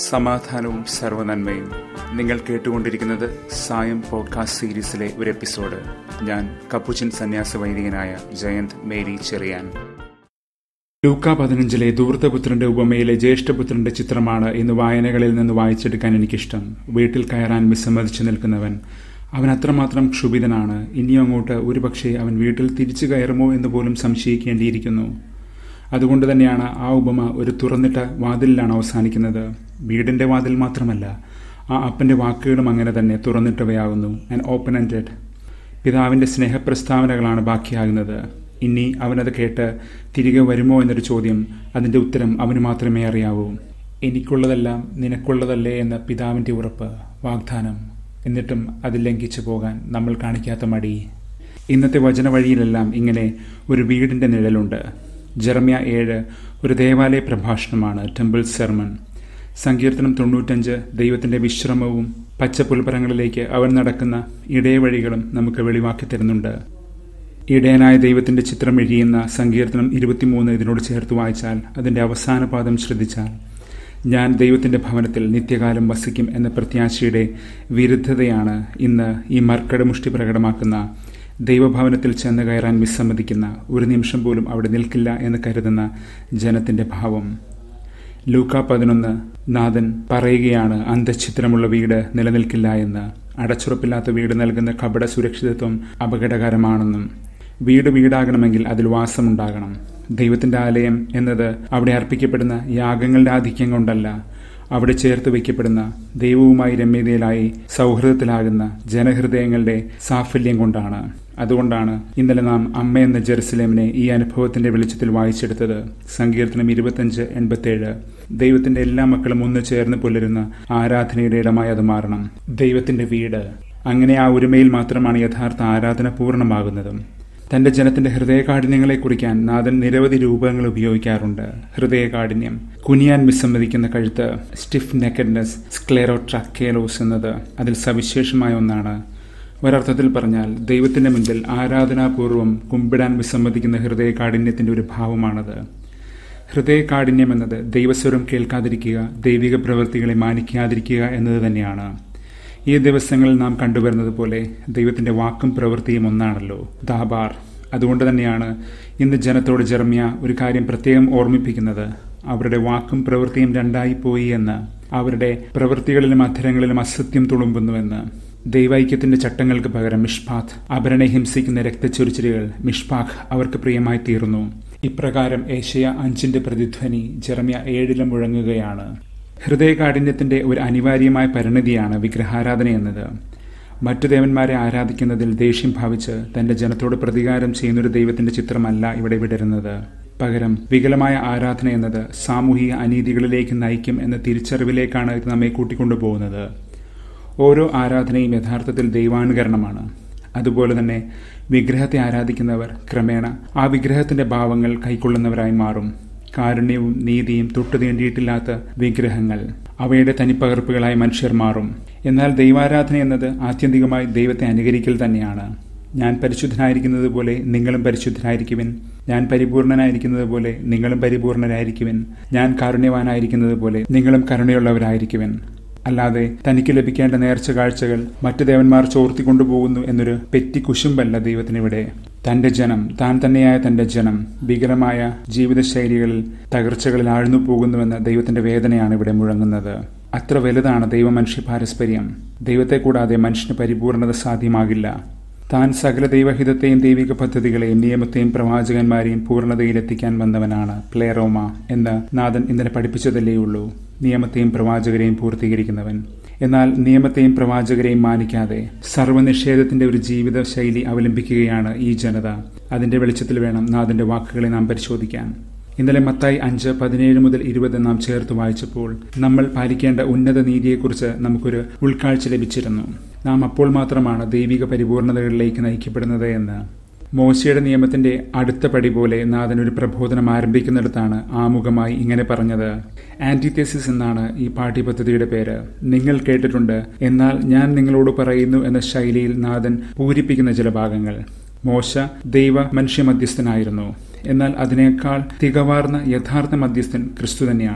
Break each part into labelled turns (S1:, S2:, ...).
S1: സമാധാനവും സർവനന്മയും നിങ്ങൾ കേട്ടുകൊണ്ടിരിക്കുന്നത് സായം പോഡ്കാസ്റ്റ് സീരീസിലെ ഒരു എപ്പിസോഡ് ഞാൻ കപ്പുച്ചൻ സന്യാസ വൈദികനായ ജയന്ത് മേരി ചെറിയാൻ ലൂക്ക പതിനഞ്ചിലെ ദൂർത്തപുത്രന്റെ ഉപമയിലെ ജ്യേഷ്ഠപുത്രന്റെ ചിത്രമാണ് ഇന്ന് വായനകളിൽ നിന്ന് വായിച്ചെടുക്കാൻ എനിക്കിഷ്ടം വീട്ടിൽ കയറാൻ വിസമ്മതിച്ചു നിൽക്കുന്നവൻ അവൻ അത്രമാത്രം ക്ഷുഭിതനാണ് ഇനിയും അങ്ങോട്ട് ഒരുപക്ഷെ അവൻ വീട്ടിൽ തിരിച്ചു കയറുമോ എന്ന് പോലും സംശയിക്കേണ്ടിയിരിക്കുന്നു അതുകൊണ്ട് തന്നെയാണ് ആ ഉപമ ഒരു തുറന്നിട്ട വാതിലിലാണ് അവസാനിക്കുന്നത് വീടിന്റെ വാതിൽ മാത്രമല്ല ആ അപ്പന്റെ വാക്കുകളും അങ്ങനെ തന്നെ തുറന്നിട്ടവയാകുന്നു ആൻഡ് ഓപ്പൺ എൻഡഡ് പിതാവിന്റെ സ്നേഹപ്രസ്താവനകളാണ് ബാക്കിയാകുന്നത് ഇനി അവനത് കേട്ട് തിരികെ വരുമോ എന്നൊരു ചോദ്യം അതിന്റെ ഉത്തരം അവന് മാത്രമേ അറിയാവൂ എനിക്കുള്ളതെല്ലാം നിനക്കുള്ളതല്ലേ എന്ന പിതാവിന്റെ ഉറപ്പ് വാഗ്ദാനം എന്നിട്ടും അത് ലംഘിച്ചു പോകാൻ നമ്മൾ കാണിക്കാത്ത മടി ഇന്നത്തെ വചന വഴിയിലെല്ലാം ഇങ്ങനെ ഒരു വീടിന്റെ നിഴലുണ്ട് ജെറമ്യ ഏഴ് ഒരു ദേവാലയ പ്രഭാഷണമാണ് ടെമ്പിൾ സെർമൺ സങ്കീർത്തനം തൊണ്ണൂറ്റഞ്ച് ദൈവത്തിന്റെ വിശ്രമവും പച്ചപ്പുൽപ്പറങ്ങളിലേക്ക് അവൻ നടക്കുന്ന ഇടയവഴികളും നമുക്ക് വെളിവാക്കി തരുന്നുണ്ട് ഇടയനായ ദൈവത്തിന്റെ ചിത്രം എഴിയുന്ന സങ്കീർത്തനം ഇരുപത്തിമൂന്ന് ഇതിനോട് ചേർത്ത് വായിച്ചാൽ അതിന്റെ അവസാന പാദം ശ്രദ്ധിച്ചാൽ ഞാൻ ദൈവത്തിന്റെ ഭവനത്തിൽ നിത്യകാലം വസിക്കും എന്ന പ്രത്യാശയുടെ വിരുദ്ധതയാണ് ഇന്ന് ഈ മർക്കടമുഷ്ടി പ്രകടമാക്കുന്ന ദൈവഭവനത്തിൽ ചെന്ന് കയറാൻ വിസമ്മതിക്കുന്ന ഒരു നിമിഷം പോലും അവിടെ നിൽക്കില്ല എന്ന് കരുതുന്ന ജനത്തിന്റെ ഭാവം ലൂക്ക പതിനൊന്ന് നാഥൻ പറയുകയാണ് അന്തഛിദ്രമുള്ള വീട് നിലനിൽക്കില്ല എന്ന് അടച്ചുറപ്പില്ലാത്ത വീട് നൽകുന്ന കപട സുരക്ഷിതത്വം അപകടകരമാണെന്നും വീട് വീടാകണമെങ്കിൽ അതിൽ വാസമുണ്ടാകണം ദൈവത്തിന്റെ ആലയം എന്നത് അവിടെ അർപ്പിക്കപ്പെടുന്ന യാഗങ്ങളുടെ ആധിക്യം കൊണ്ടല്ല അവിടെ ചേർത്ത് വയ്ക്കപ്പെടുന്ന ദൈവവുമായി രമ്യതയിലായി സൗഹൃദത്തിലാകുന്ന ജനഹൃദയങ്ങളുടെ സാഫല്യം കൊണ്ടാണ് അതുകൊണ്ടാണ് ഇന്നലെ നാം അമ്മ എന്ന ജെറുസലേമിനെ ഈ അനുഭവത്തിന്റെ വെളിച്ചത്തിൽ വായിച്ചെടുത്തത് സങ്കീർത്തനം ഇരുപത്തിയഞ്ച് എൺപത്തിയേഴ് ദൈവത്തിന്റെ എല്ലാ മക്കളും ഒന്ന് ചേർന്ന് പുലരുന്ന ആരാധനയുടെ ഇടമായി അത് മാറണം ദൈവത്തിന്റെ വീട് അങ്ങനെ ആ ഒരുമയിൽ മാത്രമാണ് യഥാർത്ഥ ആരാധന പൂർണ്ണമാകുന്നതും തന്റെ ജനത്തിന്റെ ഹൃദയകാഠിന്യങ്ങളെ കുറിക്കാൻ നാഥൻ നിരവധി രൂപങ്ങൾ ഉപയോഗിക്കാറുണ്ട് ഹൃദയകാഠിന്യം കുനിയാൻ വിസമ്മതിക്കുന്ന കഴുത്ത് സ്റ്റിഫ് നെക്കഡ്നെസ് സ്ക്ലേറോട്രാക്കേലോസ് എന്നത് അതിൽ സവിശേഷമായ ഒന്നാണ് ഒരർത്ഥത്തിൽ പറഞ്ഞാൽ ദൈവത്തിന്റെ മുൻപിൽ ആരാധനാപൂർവം കുമ്പിടാൻ വിസമ്മതിക്കുന്ന ഹൃദയകാഠിന്യത്തിന്റെ ഒരു ഭാവമാണത് ഹൃദയകാഠിന്യം എന്നത് ദൈവസ്വരം കേൾക്കാതിരിക്കുക ദൈവിക പ്രവൃത്തികളെ മാനിക്കാതിരിക്കുക എന്നത് തന്നെയാണ് ഈ ദിവസങ്ങളിൽ നാം കണ്ടുവരുന്നത് പോലെ ദൈവത്തിന്റെ വാക്കും പ്രവൃത്തിയും ഒന്നാണല്ലോ ദാബാർ അതുകൊണ്ട് തന്നെയാണ് ഇന്ന് ജനത്തോട് ജെർമിയ ഒരു കാര്യം പ്രത്യേകം ഓർമ്മിപ്പിക്കുന്നത് അവരുടെ വാക്കും പ്രവൃത്തിയും രണ്ടായി പോയി എന്ന് അവരുടെ പ്രവൃത്തികളിലും അധരങ്ങളിലും അസത്യം തുളുമ്പുന്നുവെന്ന് ദൈവൈക്യത്തിന്റെ ചട്ടങ്ങൾക്ക് പകരം മിഷ്പാഖ് അപരനെ ഹിംസിക്കുന്ന രക്തച്ചൊരിച്ചിലുകൾ മിഷ്പാഖ് അവർക്ക് പ്രിയമായി തീർന്നു ഇപ്രകാരം ഏഷ്യ അഞ്ചിന്റെ പ്രതിധ്വനി ജെറമ്യ ഏഴിലും മുഴങ്ങുകയാണ് ഹൃദയകാഠിന്യത്തിന്റെ ഒരു അനിവാര്യമായ പരിണതിയാണ് വിഗ്രഹാരാധന എന്നത് മറ്റു ദേവന്മാരെ ആരാധിക്കുന്നതിൽ ദേഷ്യം ഭാവിച്ച് തന്റെ ജനത്തോട് പ്രതികാരം ചെയ്യുന്നൊരു ദൈവത്തിന്റെ ചിത്രമല്ല ഇവിടെ വിടരുന്നത് പകരം വികലമായ ആരാധന എന്നത് സാമൂഹിക അനീതികളിലേക്ക് നയിക്കും എന്ന തിരിച്ചറിവിലേക്കാണ് ഇത് നമ്മെ കൂട്ടിക്കൊണ്ടുപോകുന്നത് ഓരോ ആരാധനയും യഥാർത്ഥത്തിൽ ദൈവാനുകരണമാണ് അതുപോലെ തന്നെ വിഗ്രഹത്തെ ആരാധിക്കുന്നവർ ക്രമേണ ആ വിഗ്രഹത്തിന്റെ ഭാവങ്ങൾ കൈക്കൊള്ളുന്നവരായി മാറും കാരുണ്യവും നീതിയും തൊട്ടു തീണ്ടിയിട്ടില്ലാത്ത വിഗ്രഹങ്ങൾ അവയുടെ തനിപ്പകർപ്പുകളായി മനുഷ്യർ മാറും എന്നാൽ ദൈവാരാധന എന്നത് ആത്യന്തികമായി ദൈവത്തെ അനുകരിക്കൽ തന്നെയാണ് ഞാൻ പരിശുദ്ധനായിരിക്കുന്നത് പോലെ നിങ്ങളും പരിശുദ്ധനായിരിക്കുവിൻ ഞാൻ പരിപൂർണനായിരിക്കുന്നത് പോലെ നിങ്ങളും പരിപൂർണരായിരിക്കുവിൻ ഞാൻ കാരുണ്യവാനായിരിക്കുന്നത് പോലെ നിങ്ങളും കരുണയുള്ളവരായിരിക്കുവിൻ അല്ലാതെ തനിക്ക് ലഭിക്കേണ്ട നേർച്ച കാഴ്ചകൾ മറ്റു ദേവന്മാർ ചോർത്തിക്കൊണ്ടുപോകുന്നു എന്നൊരു പെറ്റി കുശുമ്പല്ല ദൈവത്തിനിവിടെ തന്റെ ജനം താൻ തന്നെയായ തന്റെ ജനം ഭീകരമായ ജീവിതശൈലികളിൽ തകർച്ചകളിൽ ആഴ്ന്നു പോകുന്നുവെന്ന ദൈവത്തിന്റെ വേദനയാണ് ഇവിടെ മുഴങ്ങുന്നത് അത്ര വലുതാണ് ദൈവമനുഷ്യ പാരസ്പര്യം ദൈവത്തെ കൂടാതെ മനുഷ്യന് പരിപൂർണത സാധ്യമാകില്ല താൻ സകല ദൈവഹിതത്തെയും ദൈവിക പദ്ധതികളെയും നിയമത്തെയും പ്രവാചകന്മാരെയും പൂർണ്ണതയിലെത്തിക്കാൻ വന്നവനാണ് പ്ലേറോമ എന്ന് നാഥൻ ഇന്നലെ പഠിപ്പിച്ചതല്ലേയുള്ളൂ നിയമത്തെയും പ്രവാചകരെയും പൂർത്തീകരിക്കുന്നവൻ എന്നാൽ നിയമത്തെയും പ്രവാചകരെയും മാനിക്കാതെ സർവ്വനിഷേധത്തിന്റെ ഒരു ജീവിത ശൈലി അവലംബിക്കുകയാണ് ഈ ജനത അതിന്റെ വെളിച്ചത്തിൽ വേണം നാഥന്റെ വാക്കുകളെ നാം പരിശോധിക്കാൻ ഇന്നലെ മത്തായി അഞ്ച് പതിനേഴ് മുതൽ ഇരുപത് നാം ചേർത്ത് വായിച്ചപ്പോൾ നമ്മൾ പാലിക്കേണ്ട ഉന്നത നീതിയെക്കുറിച്ച് നമുക്കൊരു ഉൾക്കാഴ്ച ലഭിച്ചിരുന്നു നാം അപ്പോൾ മാത്രമാണ് ദൈവിക പരിപൂർണതകളിലേക്ക് നയിക്കപ്പെടുന്നത് എന്ന് മോശയുടെ നിയമത്തിന്റെ അടുത്ത പടി പോലെ നാഥൻ ഒരു പ്രബോധനം ആരംഭിക്കുന്നിടത്താണ് ആമുഖമായി ഇങ്ങനെ പറഞ്ഞത് ആന്റിതെസിസ് എന്നാണ് ഈ പാഠ്യപദ്ധതിയുടെ പേര് നിങ്ങൾ കേട്ടിട്ടുണ്ട് എന്നാൽ ഞാൻ നിങ്ങളോട് പറയുന്നു എന്ന ശൈലിയിൽ നാഥൻ പൂരിപ്പിക്കുന്ന ചില ഭാഗങ്ങൾ മോശ ദൈവ മനുഷ്യ മധ്യസ്ഥനായിരുന്നു എന്നാൽ അതിനേക്കാൾ തികവാർന്ന യഥാർത്ഥ മധ്യസ്ഥൻ ക്രിസ്തു തന്നെയാണ്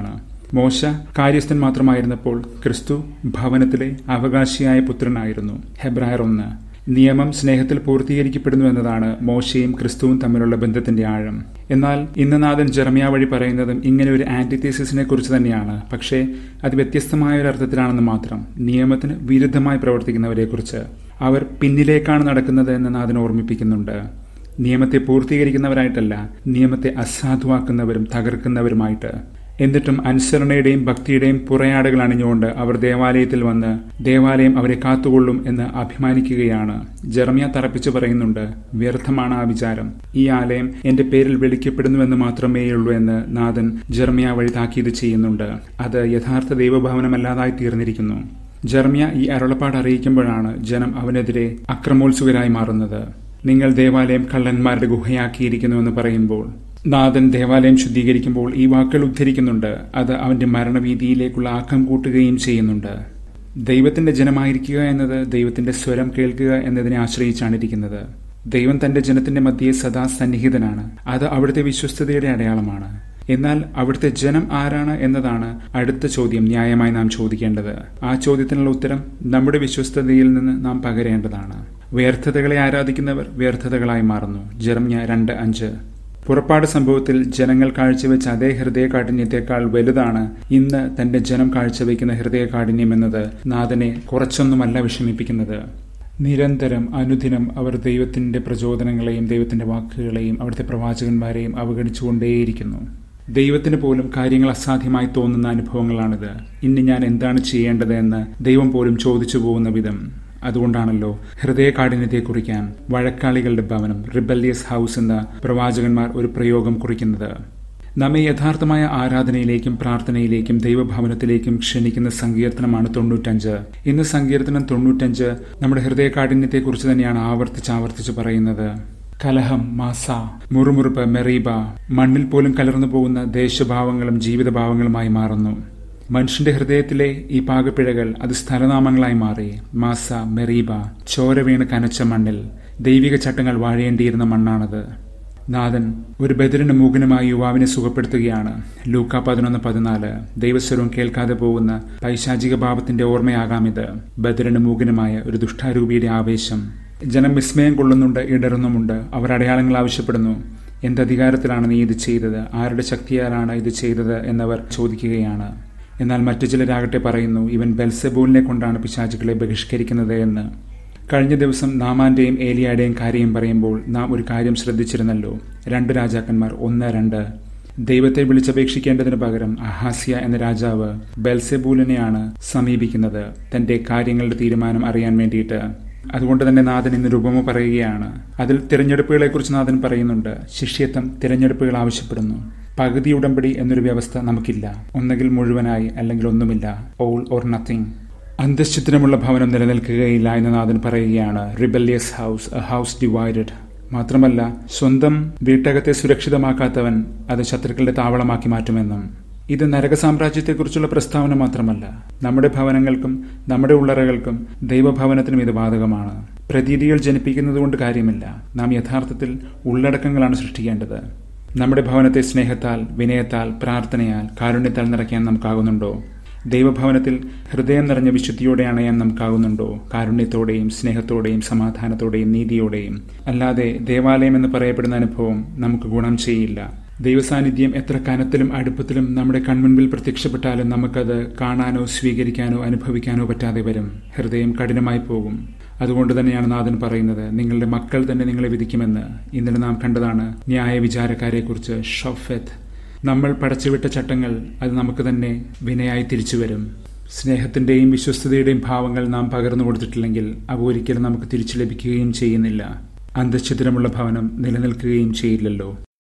S1: മോശ കാര്യസ്ഥൻ മാത്രമായിരുന്നപ്പോൾ ക്രിസ്തു ഭവനത്തിലെ അവകാശിയായ പുത്രനായിരുന്നു ഹെബ്രായർ ഒന്ന് നിയമം സ്നേഹത്തിൽ പൂർത്തീകരിക്കപ്പെടുന്നു എന്നതാണ് മോശയും ക്രിസ്തുവും തമ്മിലുള്ള ബന്ധത്തിന്റെ ആഴം എന്നാൽ ഇന്ന് നാഥൻ ജെറമിയ വഴി പറയുന്നതും ഇങ്ങനെ ഒരു ആന്റിതീസിസിനെ കുറിച്ച് തന്നെയാണ് പക്ഷേ അത് വ്യത്യസ്തമായ ഒരു അർത്ഥത്തിലാണെന്ന് മാത്രം നിയമത്തിന് വിരുദ്ധമായി പ്രവർത്തിക്കുന്നവരെക്കുറിച്ച് അവർ പിന്നിലേക്കാണ് നടക്കുന്നത് എന്ന് നാഥൻ ഓർമ്മിപ്പിക്കുന്നുണ്ട് നിയമത്തെ പൂർത്തീകരിക്കുന്നവരായിട്ടല്ല നിയമത്തെ അസാധുവാക്കുന്നവരും തകർക്കുന്നവരുമായിട്ട് എന്നിട്ടും അനുസരണയുടെയും ഭക്തിയുടെയും പുറയാടുകൾ അണിഞ്ഞുകൊണ്ട് അവർ ദേവാലയത്തിൽ വന്ന് ദേവാലയം അവരെ കാത്തുകൊള്ളും എന്ന് അഭിമാനിക്കുകയാണ് ജെറമിയ തറപ്പിച്ചു പറയുന്നുണ്ട് വ്യർത്ഥമാണ് ആ വിചാരം ഈ ആലയം എന്റെ പേരിൽ വിളിക്കപ്പെടുന്നുവെന്ന് മാത്രമേയുള്ളൂ എന്ന് നാഥൻ ജെറമിയ വഴി താക്കീത് ചെയ്യുന്നുണ്ട് അത് യഥാർത്ഥ ദൈവഭവനമല്ലാതായി തീർന്നിരിക്കുന്നു ജെർമിയ ഈ അരുളപ്പാട് അറിയിക്കുമ്പോഴാണ് ജനം അവനെതിരെ അക്രമോത്സുകരായി മാറുന്നത് നിങ്ങൾ ദേവാലയം കള്ളന്മാരുടെ ഗുഹയാക്കിയിരിക്കുന്നുവെന്ന് പറയുമ്പോൾ നാഥൻ ദേവാലയം ശുദ്ധീകരിക്കുമ്പോൾ ഈ വാക്കുകൾ ഉദ്ധരിക്കുന്നുണ്ട് അത് അവന്റെ മരണവീതിയിലേക്കുള്ള ആക്കം കൂട്ടുകയും ചെയ്യുന്നുണ്ട് ദൈവത്തിന്റെ ജനമായിരിക്കുക എന്നത് ദൈവത്തിന്റെ സ്വരം കേൾക്കുക എന്നതിനെ ആശ്രയിച്ചാണ് ഇരിക്കുന്നത് ദൈവം തന്റെ ജനത്തിന്റെ മധ്യേ സദാ സന്നിഹിതനാണ് അത് അവിടുത്തെ വിശ്വസ്തതയുടെ അടയാളമാണ് എന്നാൽ അവിടുത്തെ ജനം ആരാണ് എന്നതാണ് അടുത്ത ചോദ്യം ന്യായമായി നാം ചോദിക്കേണ്ടത് ആ ചോദ്യത്തിനുള്ള ഉത്തരം നമ്മുടെ വിശ്വസ്തതയിൽ നിന്ന് നാം പകരേണ്ടതാണ് വ്യർത്ഥതകളെ ആരാധിക്കുന്നവർ വ്യർത്ഥതകളായി മാറുന്നു ജെറമ്യ രണ്ട് അഞ്ച് പുറപ്പാട് സംഭവത്തിൽ ജനങ്ങൾ കാഴ്ചവെച്ച അതേ ഹൃദയകാഠിന്യത്തെക്കാൾ വലുതാണ് ഇന്ന് തന്റെ ജനം കാഴ്ചവെക്കുന്ന ഹൃദയകാഠിന്യം എന്നത് നാഥനെ കുറച്ചൊന്നുമല്ല വിഷമിപ്പിക്കുന്നത് നിരന്തരം അനുദിനം അവർ ദൈവത്തിന്റെ പ്രചോദനങ്ങളെയും ദൈവത്തിന്റെ വാക്കുകളെയും അവിടുത്തെ പ്രവാചകന്മാരെയും അവഗണിച്ചുകൊണ്ടേയിരിക്കുന്നു ദൈവത്തിന് പോലും കാര്യങ്ങൾ അസാധ്യമായി തോന്നുന്ന അനുഭവങ്ങളാണിത് ഇനി ഞാൻ എന്താണ് ചെയ്യേണ്ടത് എന്ന് ദൈവം പോലും ചോദിച്ചു പോകുന്ന വിധം അതുകൊണ്ടാണല്ലോ ഹൃദയകാഠിന്യത്തെ കുറിക്കാൻ വഴക്കാളികളുടെ ഭവനം റിബല്യസ് ഹൗസ് എന്ന പ്രവാചകന്മാർ ഒരു പ്രയോഗം കുറിക്കുന്നത് നമ്മെ യഥാർത്ഥമായ ആരാധനയിലേക്കും പ്രാർത്ഥനയിലേക്കും ദൈവഭവനത്തിലേക്കും ക്ഷണിക്കുന്ന സങ്കീർത്തനമാണ് തൊണ്ണൂറ്റഞ്ച് ഇന്ന് സങ്കീർത്തനം തൊണ്ണൂറ്റഞ്ച് നമ്മുടെ ഹൃദയകാഠിന്യത്തെക്കുറിച്ച് തന്നെയാണ് ആവർത്തിച്ച് ആവർത്തിച്ച് പറയുന്നത് കലഹം മാസ മുറുമുറുപ്പ് മെറീബ മണ്ണിൽ പോലും കലർന്നു പോകുന്ന ദേശഭാവങ്ങളും ജീവിതഭാവങ്ങളുമായി മാറുന്നു മനുഷ്യന്റെ ഹൃദയത്തിലെ ഈ പാകപ്പിഴകൾ അത് സ്ഥലനാമങ്ങളായി മാറി മാസ മെറീബ ചോര വീണ് കനച്ച മണ്ണിൽ ദൈവിക ചട്ടങ്ങൾ വാഴേണ്ടിയിരുന്ന മണ്ണാണത് നാഥൻ ഒരു ബദറിന് മൂകനുമായി യുവാവിനെ സുഖപ്പെടുത്തുകയാണ് ലൂക്ക പതിനൊന്ന് പതിനാല് ദൈവസ്വരവും കേൾക്കാതെ പോകുന്ന പൈശാചിക ഭാവത്തിന്റെ ഓർമ്മയാകാം ഇത് ബദറിന് മൂകനുമായ ഒരു ദുഷ്ടാരൂപിയുടെ ആവേശം ജനം വിസ്മയം കൊള്ളുന്നുണ്ട് ഇടറുന്നുമുണ്ട് അവർ അടയാളങ്ങൾ ആവശ്യപ്പെടുന്നു എന്തധികാരത്തിലാണ് നീ ഇത് ചെയ്തത് ആരുടെ ശക്തിയാലാണ് ഇത് ചെയ്തത് എന്നവർ ചോദിക്കുകയാണ് എന്നാൽ മറ്റു ചിലരാകട്ടെ പറയുന്നു ഇവൻ ബെൽസബൂലിനെ കൊണ്ടാണ് പിശാചുക്കളെ ബഹിഷ്കരിക്കുന്നത് എന്ന് കഴിഞ്ഞ ദിവസം നാമാന്റെയും ഏലിയായുടെയും കാര്യം പറയുമ്പോൾ നാം ഒരു കാര്യം ശ്രദ്ധിച്ചിരുന്നല്ലോ രണ്ട് രാജാക്കന്മാർ ഒന്ന് രണ്ട് ദൈവത്തെ വിളിച്ചപേക്ഷിക്കേണ്ടതിന് പകരം അഹാസ്യ എന്ന രാജാവ് ബെൽസെബൂലിനെയാണ് സമീപിക്കുന്നത് തന്റെ കാര്യങ്ങളുടെ തീരുമാനം അറിയാൻ വേണ്ടിയിട്ട് അതുകൊണ്ട് തന്നെ നാഥൻ ഇന്ന് രൂപമോ പറയുകയാണ് അതിൽ തിരഞ്ഞെടുപ്പുകളെക്കുറിച്ച് നാഥൻ പറയുന്നുണ്ട് ശിഷ്യത്വം തിരഞ്ഞെടുപ്പുകൾ ആവശ്യപ്പെടുന്നു പകുതി ഉടമ്പടി എന്നൊരു വ്യവസ്ഥ നമുക്കില്ല ഒന്നുകിൽ മുഴുവനായി അല്ലെങ്കിൽ ഒന്നുമില്ല ഓൾ ഓർ നത്തിങ് അന്തശ്ചിത്രമുള്ള ഭവനം നിലനിൽക്കുകയില്ല എന്ന് നാഥൻ പറയുകയാണ് rebellious house a house divided മാത്രമല്ല സ്വന്തം വീട്ടകത്തെ സുരക്ഷിതമാക്കാത്തവൻ അത് ശത്രുക്കളുടെ താവളമാക്കി മാറ്റുമെന്നും ഇത് നരക സാമ്രാജ്യത്തെക്കുറിച്ചുള്ള പ്രസ്താവന മാത്രമല്ല നമ്മുടെ ഭവനങ്ങൾക്കും നമ്മുടെ ഉള്ളറകൾക്കും ദൈവഭവനത്തിനും ഇത് ബാധകമാണ് പ്രതീതികൾ ജനിപ്പിക്കുന്നത് കൊണ്ട് കാര്യമില്ല നാം യഥാർത്ഥത്തിൽ ഉള്ളടക്കങ്ങളാണ് സൃഷ്ടിക്കേണ്ടത് നമ്മുടെ ഭവനത്തെ സ്നേഹത്താൽ വിനയത്താൽ പ്രാർത്ഥനയാൽ കാരുണ്യത്താൽ നിറയ്ക്കാൻ നമുക്കാകുന്നുണ്ടോ ദൈവഭവനത്തിൽ ഹൃദയം നിറഞ്ഞ വിശുദ്ധിയോടെ അണയാൻ നമുക്കാകുന്നുണ്ടോ കാരുണ്യത്തോടെയും സ്നേഹത്തോടെയും സമാധാനത്തോടെയും നീതിയോടെയും അല്ലാതെ ദേവാലയം എന്ന് പറയപ്പെടുന്ന അനുഭവം നമുക്ക് ഗുണം ചെയ്യില്ല ദൈവസാന്നിധ്യം എത്ര കനത്തിലും അടുപ്പത്തിലും നമ്മുടെ കൺമുൻപിൽ പ്രത്യക്ഷപ്പെട്ടാലും നമുക്കത് കാണാനോ സ്വീകരിക്കാനോ അനുഭവിക്കാനോ പറ്റാതെ വരും ഹൃദയം കഠിനമായി പോകും അതുകൊണ്ട് തന്നെയാണ് നാഥൻ പറയുന്നത് നിങ്ങളുടെ മക്കൾ തന്നെ നിങ്ങളെ വിധിക്കുമെന്ന് ഇന്നലെ നാം കണ്ടതാണ് ന്യായ വിചാരക്കാരെക്കുറിച്ച് ഷൊഫെത്ത് നമ്മൾ പടച്ചുവിട്ട ചട്ടങ്ങൾ അത് നമുക്ക് തന്നെ വിനയായി തിരിച്ചു വരും സ്നേഹത്തിന്റെയും വിശ്വസ്തതയുടെയും ഭാവങ്ങൾ നാം പകർന്നു കൊടുത്തിട്ടില്ലെങ്കിൽ അവ ഒരിക്കലും നമുക്ക് തിരിച്ചു ലഭിക്കുകയും ചെയ്യുന്നില്ല അന്തഛിദ്രമുള്ള ഭവനം നിലനിൽക്കുകയും ചെയ്യില്ലല്ലോ